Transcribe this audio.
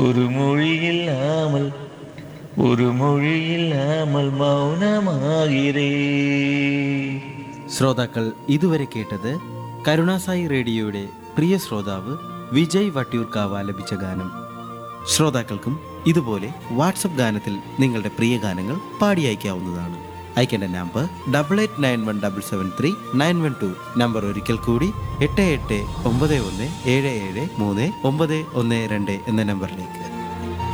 ഒരു മൊഴിയില്ലാമൽ ഒരു മൊഴിയില്ലാമൽ മൗനമാകിരേ ശ്രോതാക്കൾ ഇതുവരെ കേട്ടത് കരുണാസായി റേഡിയോയുടെ പ്രിയ ശ്രോതാവ് വിജയ് വട്ടിയൂർക്കാവ് ആലപിച്ച ഗാനം ശ്രോതാക്കൾക്കും ഇതുപോലെ വാട്സപ്പ് ഗാനത്തിൽ നിങ്ങളുടെ പ്രിയ ഗാനങ്ങൾ പാടി അയക്കാവുന്നതാണ് അയക്കേണ്ട number double eight nine one double seven three nine one two number ഒരിക്കൽ കൂടി എട്ട് എട്ട് ഒമ്പത് ഒന്ന് ഏഴ് ഏഴ് മൂന്ന് ഒമ്പത് ഒന്ന് രണ്ട് എന്ന നമ്പറിലേക്ക്